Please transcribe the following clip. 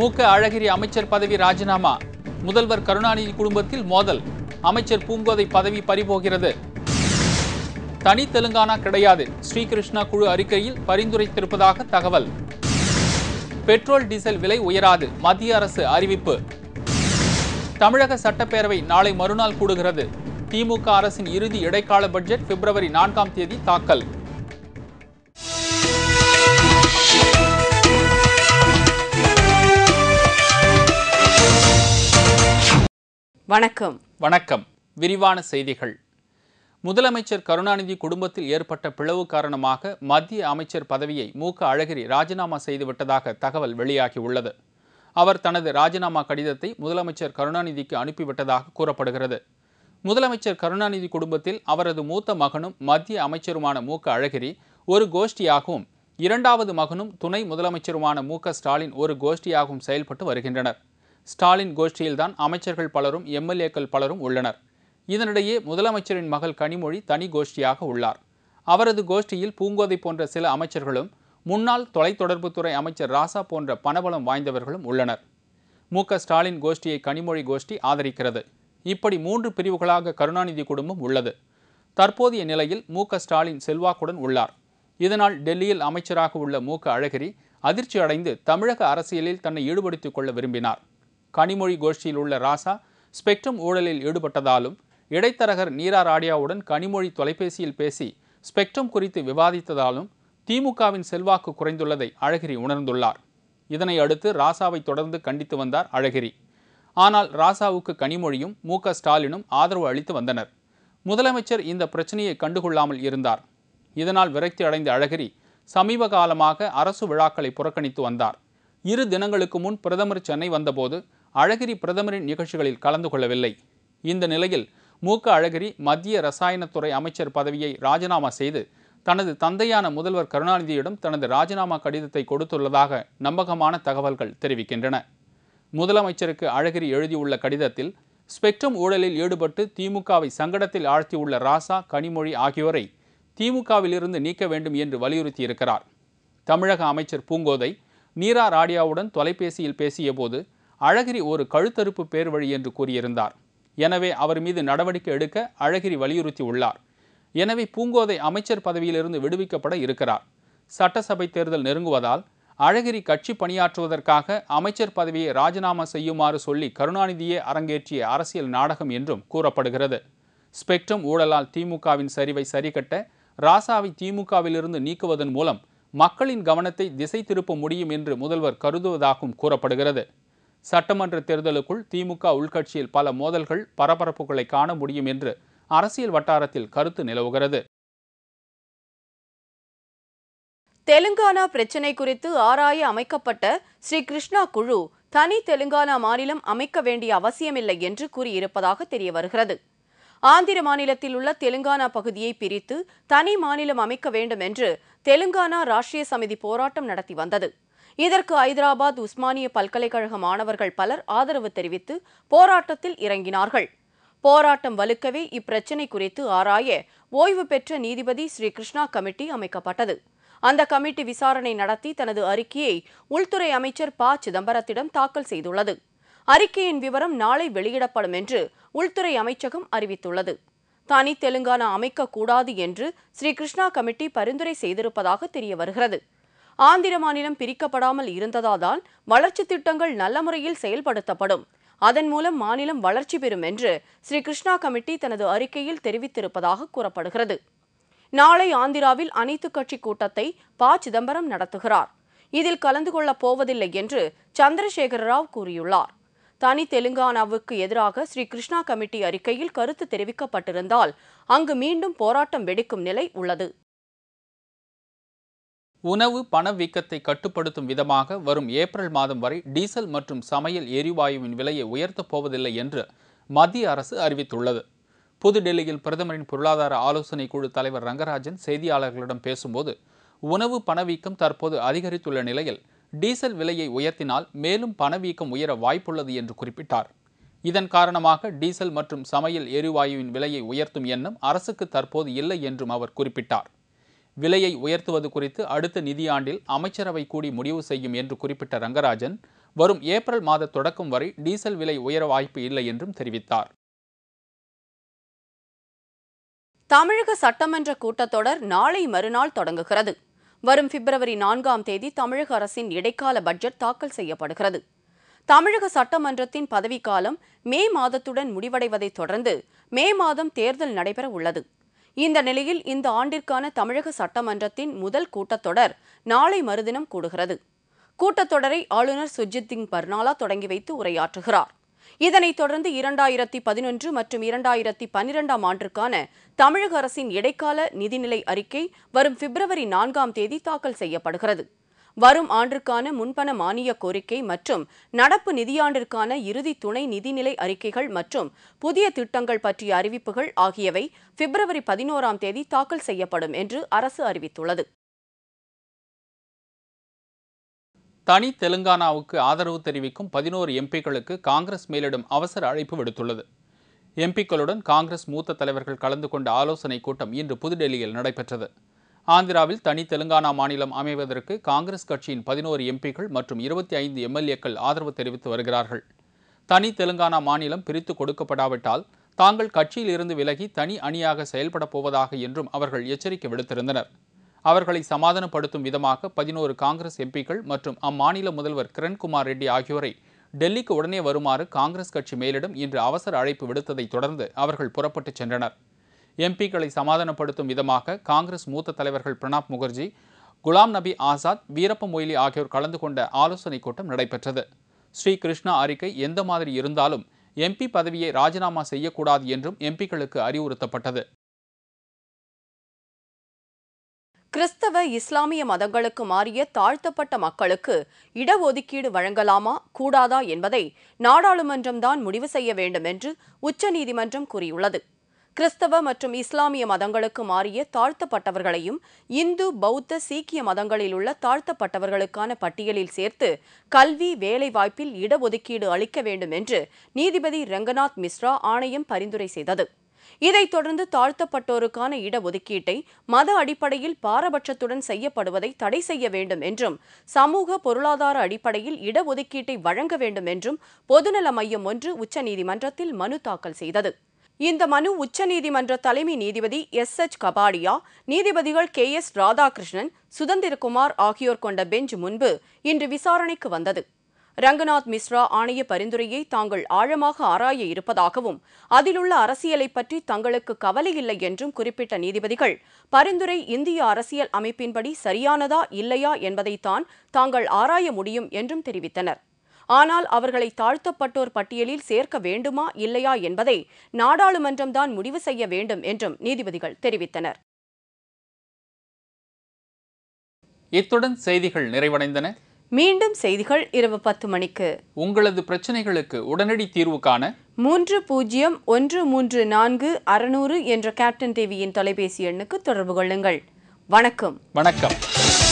மூக்க அழகிரி அமைச்சர் பதவி ராஜினாமா முதல்வர் கருணாநிதி குடும்பத்தில் மோதல் அமைச்சர் பூங்கோதை பதவி பறிபோகிறது தனி தெலுங்கானா கிடையாது ஸ்ரீகிருஷ்ணா குழு அறிக்கையில் பரிந்துரைத்திருப்பதாக தகவல் பெட்ரோல் டீசல் விலை உயராது மத்திய அரசு அறிவிப்பு தமிழக சட்டப்பேரவை நாளை மறுநாள் கூடுகிறது திமுக அரசின் இறுதி இடைக்கால பட்ஜெட் பிப்ரவரி நான்காம் தேதி தாக்கல் வணக்கம் வணக்கம் விரிவான செய்திகள் முதலமைச்சர் கருணாநிதி குடும்பத்தில் ஏற்பட்ட பிளவு காரணமாக மத்திய அமைச்சர் பதவியை மூக்க அழகிரி ராஜினாமா செய்துவிட்டதாக தகவல் வெளியாகியுள்ளது அவர் தனது ராஜினாமா கடிதத்தை முதலமைச்சர் கருணாநிதிக்கு அனுப்பிவிட்டதாக கூறப்படுகிறது முதலமைச்சர் கருணாநிதி குடும்பத்தில் அவரது மூத்த மகனும் மத்திய அமைச்சருமான மூக்க அழகிரி ஒரு கோஷ்டியாகவும் இரண்டாவது மகனும் துணை முதலமைச்சருமான மு க ஸ்டாலின் ஒரு கோஷ்டியாகவும் செயல்பட்டு வருகின்றனர் ஸ்டாலின் கோஷ்டியில்தான் அமைச்சர்கள் பலரும் எம்எல்ஏக்கள் பலரும் உள்ளனர் இதனிடையே முதலமைச்சரின் மகள் கனிமொழி தனி கோஷ்டியாக உள்ளார் அவரது கோஷ்டியில் பூங்கோதை போன்ற சில அமைச்சர்களும் முன்னாள் தொலைத்தொடர்புத்துறை அமைச்சர் ராசா போன்ற பணபலம் வாய்ந்தவர்களும் உள்ளனர் மு க ஸ்டாலின் கோஷ்டியை கனிமொழி கோஷ்டி ஆதரிக்கிறது இப்படி மூன்று பிரிவுகளாக கருணாநிதி குடும்பம் உள்ளது தற்போதைய நிலையில் மு க ஸ்டாலின் செல்வாக்குடன் உள்ளார் இதனால் டெல்லியில் அமைச்சராக உள்ள மு க அழகிரி அதிர்ச்சி அடைந்து தமிழக அரசியலில் தன்னை ஈடுபடுத்திக் கொள்ள விரும்பினார் கனிமொழி கோஷ்டியில் உள்ள ராசா ஸ்பெக்ட்ரம் ஊழலில் ஈடுபட்டதாலும் இடைத்தரகர் நீரா ராடியாவுடன் கனிமொழி தொலைபேசியில் பேசி ஸ்பெக்ட்ரம் குறித்து விவாதித்ததாலும் திமுகவின் செல்வாக்கு குறைந்துள்ளதை அழகிரி உணர்ந்துள்ளார் இதனை அடுத்து ராசாவை தொடர்ந்து கண்டித்து வந்தார் அழகிரி ஆனால் ராசாவுக்கு கனிமொழியும் மு க ஸ்டாலினும் ஆதரவு அளித்து வந்தனர் முதலமைச்சர் இந்த பிரச்சனையை கண்டுகொள்ளாமல் இருந்தார் இதனால் விரக்தி அடைந்த அழகிரி சமீப காலமாக அரசு விழாக்களை புறக்கணித்து வந்தார் இரு தினங்களுக்கு முன் பிரதமர் சென்னை வந்தபோது அழகிரி பிரதமரின் நிகழ்ச்சிகளில் கலந்து கொள்ளவில்லை இந்த நிலையில் மு க அழகிரி மத்திய ரசாயனத்துறை அமைச்சர் பதவியை ராஜினாமா செய்து தனது தந்தையான முதல்வர் கருணாநிதியிடம் தனது ராஜினாமா கடிதத்தை கொடுத்துள்ளதாக நம்பகமான தகவல்கள் தெரிவிக்கின்றன முதலமைச்சருக்கு அழகிரி எழுதியுள்ள கடிதத்தில் ஸ்பெக்ட்ரம் ஊழலில் ஈடுபட்டு திமுகவை சங்கடத்தில் ஆழ்த்தியுள்ள ராசா கனிமொழி ஆகியோரை திமுகவிலிருந்து நீக்க வேண்டும் என்று வலியுறுத்தியிருக்கிறார் தமிழக அமைச்சர் பூங்கோதை நீரா ராடியாவுடன் தொலைபேசியில் பேசியபோது அழகிரி ஒரு கழுத்தறுப்பு பேர் வழி என்று கூறியிருந்தார் எனவே அவர் மீது நடவடிக்கை எடுக்க அழகிரி வலியுறுத்தியுள்ளார் எனவே பூங்கோதை அமைச்சர் பதவியிலிருந்து விடுவிக்கப்பட இருக்கிறார் சட்டசபை தேர்தல் நெருங்குவதால் அழகிரி கட்சி பணியாற்றுவதற்காக அமைச்சர் பதவியை ராஜினாமா செய்யுமாறு சொல்லி கருணாநிதியே அரங்கேற்றிய அரசியல் நாடகம் என்றும் கூறப்படுகிறது ஸ்பெக்ட்ரம் ஊழலால் திமுகவின் சரிவை சரிகட்ட ராசாவை திமுகவிலிருந்து நீக்குவதன் மூலம் மக்களின் கவனத்தை திசை திருப்ப முடியும் என்று முதல்வர் கருதுவதாகவும் கூறப்படுகிறது சட்டமன்ற தேர்தலுக்குள் திமுக உள்கட்சியில் பல மோதல்கள் பரபரப்புகளை காண முடியும் என்று அரசியல் வட்டாரத்தில் கருத்து நிலவுகிறது தெலுங்கானா பிரச்சினை குறித்து ஆராய அமைக்கப்பட்ட ஸ்ரீ கிருஷ்ணா குழு தனி தெலுங்கானா மாநிலம் அமைக்க வேண்டிய அவசியமில்லை என்று கூறியிருப்பதாக தெரிய வருகிறது ஆந்திர மாநிலத்தில் உள்ள தெலுங்கானா பகுதியை பிரித்து தனி மாநிலம் அமைக்க வேண்டும் என்று தெலுங்கானா ராஷ்டிரிய சமிதி போராட்டம் நடத்தி வந்தது இதற்கு ஐதராபாத் உஸ்மானிய பல்கலைக்கழக மாணவர்கள் பலர் ஆதரவு தெரிவித்து போராட்டத்தில் இறங்கினார்கள் போராட்டம் வலுக்கவே இப்பிரச்சினை குறித்து ஆராய ஓய்வு பெற்ற நீதிபதி ஸ்ரீ கிருஷ்ணா கமிட்டி அமைக்கப்பட்டது அந்த கமிட்டி விசாரணை நடத்தி தனது அறிக்கையை உள்துறை அமைச்சர் ப சிதம்பரத்திடம் தாக்கல் செய்துள்ளது அறிக்கையின் விவரம் நாளை வெளியிடப்படும் என்று உள்துறை அமைச்சகம் அறிவித்துள்ளது தனி தெலுங்கானா அமைக்கக்கூடாது என்று ஸ்ரீ கிருஷ்ணா கமிட்டி பரிந்துரை செய்திருப்பதாக தெரிய வருகிறது ஆந்திர மாநிலம் பிரிக்கப்படாமல் இருந்ததால்தான் வளர்ச்சி திட்டங்கள் நல்ல முறையில் செயல்படுத்தப்படும் அதன் மூலம் மாநிலம் வளர்ச்சி பெறும் என்று ஸ்ரீ கிருஷ்ணா கமிட்டி தனது அறிக்கையில் தெரிவித்திருப்பதாக கூறப்படுகிறது நாளை ஆந்திராவில் அனைத்து கட்சி கூட்டத்தை ப சிதம்பரம் நடத்துகிறார் இதில் கலந்து கொள்ளப் போவதில்லை என்று சந்திரசேகர ராவ் கூறியுள்ளார் தனி தெலுங்கானாவுக்கு எதிராக ஸ்ரீ கிருஷ்ணா கமிட்டி அறிக்கையில் கருத்து தெரிவிக்கப்பட்டிருந்தால் அங்கு மீண்டும் போராட்டம் வெடிக்கும் நிலை உள்ளது உணவு பணவீக்கத்தை கட்டுப்படுத்தும் விதமாக வரும் ஏப்ரல் மாதம் வரை டீசல் மற்றும் சமையல் எரிவாயுவின் விலையை உயர்த்தப் போவதில்லை என்று மத்திய அரசு அறிவித்துள்ளது புதுடெல்லியில் பிரதமரின் பொருளாதார ஆலோசனை குழு தலைவர் ரங்கராஜன் செய்தியாளர்களிடம் பேசும்போது உணவு பணவீக்கம் தற்போது அதிகரித்துள்ள நிலையில் டீசல் விலையை உயர்த்தினால் மேலும் பணவீக்கம் உயர வாய்ப்புள்ளது என்று குறிப்பிட்டார் இதன் காரணமாக டீசல் மற்றும் சமையல் எரிவாயுவின் விலையை உயர்த்தும் எண்ணம் அரசுக்கு தற்போது இல்லை என்றும் அவர் குறிப்பிட்டார் விலையை உயர்த்துவது குறித்து அடுத்த நிதியாண்டில் அமைச்சரவை கூடி முடிவு செய்யும் என்று குறிப்பிட்ட ரங்கராஜன் வரும் ஏப்ரல் மாத தொடக்கம் வரை டீசல் விலை உயர வாய்ப்பு இல்லை என்றும் தெரிவித்தார் தமிழக சட்டமன்ற கூட்டத்தொடர் நாளை மறுநாள் தொடங்குகிறது வரும் பிப்ரவரி நான்காம் தேதி தமிழக அரசின் இடைக்கால பட்ஜெட் தாக்கல் செய்யப்படுகிறது தமிழக சட்டமன்றத்தின் பதவிக்காலம் மே மாதத்துடன் முடிவடைவதைத் தொடர்ந்து மே மாதம் தேர்தல் நடைபெற உள்ளது இந்த நிலையில் இந்த ஆண்டிற்கான தமிழக சட்டமன்றத்தின் முதல் கூட்டத்தொடர் நாளை மறுதினம் கூடுகிறது கூட்டத்தொடரை ஆளுநர் சுர்ஜித் சிங் பர்னாலா தொடங்கி வைத்து உரையாற்றுகிறார் இதனைத் தொடர்ந்து இரண்டாயிரத்தி பதினொன்று மற்றும் இரண்டாயிரத்தி பன்னிரெண்டாம் ஆண்டிற்கான தமிழக அரசின் இடைக்கால நிதிநிலை அறிக்கை வரும் பிப்ரவரி நான்காம் தேதி தாக்கல் செய்யப்படுகிறது வரும் ஆண்டிற்கான முன்பண மானிய கோரிக்கை மற்றும் நடப்பு நிதியாண்டிற்கான இறுதி துணை நிதிநிலை அறிக்கைகள் மற்றும் புதிய திட்டங்கள் பற்றிய அறிவிப்புகள் ஆகியவை பிப்ரவரி பதினோராம் தேதி தாக்கல் செய்யப்படும் என்று அரசு அறிவித்துள்ளது தனி தெலுங்கானாவுக்கு ஆதரவு தெரிவிக்கும் பதினோரு எம்பிக்களுக்கு காங்கிரஸ் மேலிடம் அவசர அழைப்பு விடுத்துள்ளது எம்பிக்களுடன் காங்கிரஸ் மூத்த தலைவர்கள் கலந்து கொண்ட ஆலோசனைக் கூட்டம் இன்று புதுடெல்லியில் நடைபெற்றது ஆந்திராவில் தனி தெலுங்கானா மாநிலம் அமைவதற்கு காங்கிரஸ் கட்சியின் பதினோரு எம்பிக்கள் மற்றும் இருபத்தி ஐந்து எம்எல்ஏக்கள் ஆதரவு தெரிவித்து வருகிறார்கள் தனி தெலுங்கானா மாநிலம் பிரித்து கொடுக்கப்படாவிட்டால் தாங்கள் கட்சியில் இருந்து விலகி தனி அணியாக செயல்படப் போவதாக என்றும் அவர்கள் எச்சரிக்கை விடுத்திருந்தனர் அவர்களை சமாதானப்படுத்தும் விதமாக பதினோரு காங்கிரஸ் எம்பிக்கள் மற்றும் அம்மாநில முதல்வர் கிரண்குமார் ரெட்டி ஆகியோரை டெல்லிக்கு உடனே வருமாறு காங்கிரஸ் கட்சி மேலிடம் இன்று அவசர அழைப்பு விடுத்ததைத் தொடர்ந்து அவர்கள் புறப்பட்டுச் சென்றனர் எம்பிக்களை சமாதானப்படுத்தும் விதமாக காங்கிரஸ் மூத்த தலைவர்கள் பிரணாப் முகர்ஜி குலாம் நபி ஆசாத் வீரப்ப மொய்லி ஆகியோர் கலந்து கொண்ட ஆலோசனைக் கூட்டம் நடைபெற்றது ஸ்ரீ கிருஷ்ணா அறிக்கை எந்த மாதிரி இருந்தாலும் எம்பி பதவியை ராஜினாமா செய்யக்கூடாது என்றும் எம்பிக்களுக்கு அறிவுறுத்தப்பட்டது கிறிஸ்தவ இஸ்லாமிய மதங்களுக்கு மாறிய தாழ்த்தப்பட்ட மக்களுக்கு இடஒதுக்கீடு வழங்கலாமா கூடாதா என்பதை நாடாளுமன்றம்தான் முடிவு செய்ய வேண்டும் என்று உச்சநீதிமன்றம் கூறியுள்ளது கிறிஸ்தவ மற்றும் இஸ்லாமிய மதங்களுக்கு மாறிய தாழ்த்தப்பட்டவர்களையும் இந்து பௌத்த சீக்கிய மதங்களில் உள்ள தாழ்த்தப்பட்டவர்களுக்கான பட்டியலில் சேர்த்து கல்வி வேலைவாய்ப்பில் இடஒதுக்கீடு அளிக்க வேண்டும் என்று நீதிபதி ரங்கநாத் மிஸ்ரா ஆணையம் பரிந்துரை செய்தது இதைத் தொடர்ந்து தாழ்த்தப்பட்டோருக்கான இடஒதுக்கீட்டை மத அடிப்படையில் பாரபட்சத்துடன் செய்யப்படுவதை தடை செய்ய வேண்டும் என்றும் சமூக பொருளாதார அடிப்படையில் இடஒதுக்கீட்டை வழங்க வேண்டும் என்றும் பொதுநல மையம் ஒன்று உச்சநீதிமன்றத்தில் மனு தாக்கல் செய்தது இந்த மனு உச்சநீதிமன்ற தலைமை நீதிபதி எஸ் எச் கபாடியா நீதிபதிகள் கே எஸ் ராதாகிருஷ்ணன் சுதந்திரகுமார் ஆகியோர் கொண்ட பெஞ்ச் முன்பு இன்று விசாரணைக்கு வந்தது ரங்கநாத் மிஸ்ரா ஆணைய பரிந்துரையை தாங்கள் ஆழமாக ஆராய இருப்பதாகவும் அதிலுள்ள அரசியலை பற்றி தங்களுக்கு கவலை இல்லை என்றும் குறிப்பிட்ட நீதிபதிகள் பரிந்துரை இந்திய அரசியல் அமைப்பின்படி சரியானதா இல்லையா என்பதைத்தான் தாங்கள் ஆராய முடியும் என்றும் தெரிவித்தனர் ஆனால் அவர்களை தாழ்த்தப்பட்டோர் பட்டியலில் சேர்க்க வேண்டுமா இல்லையா என்பதை நாடாளுமன்றம்தான் முடிவு செய்ய வேண்டும் என்றும் நீதிபதிகள் தெரிவித்தனர் இத்துடன் செய்திகள் நிறைவடைந்தன மீண்டும் செய்திகள் இரவு பத்து மணிக்கு உங்களது பிரச்சனைகளுக்கு உடனடி தீர்வு காண மூன்று பூஜ்ஜியம் ஒன்று மூன்று நான்கு அறுநூறு என்ற கேப்டன் டிவியின் தொலைபேசி எண்ணுக்கு தொடர்பு கொள்ளுங்கள் வணக்கம் வணக்கம்